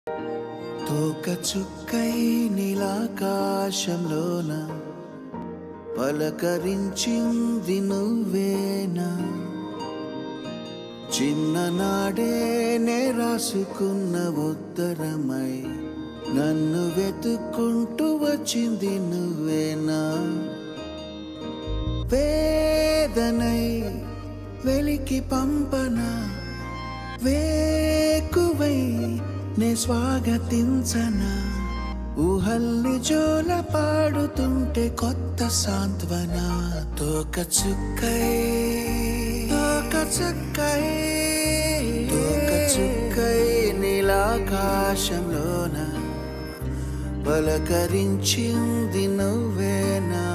తోక చుక్కై నీలాకాశంలోన పలకరించింది నువ్వేనా చిన్ననాడే నే రాసుకున్న ఉత్తరమై నన్ను వెతుక్కుంటూ వచ్చింది నువ్వేనా వేదనై వెలికి పంపన వేకువై నే స్వాగతించన ఊహల్ని జోల పాడుతుంటే కొత్త సాంత్వన తోక చుక్కై తోక చుక్కై తోక చుక్కై నీలాకాశంలోన పలకరించింది నువ్వేనా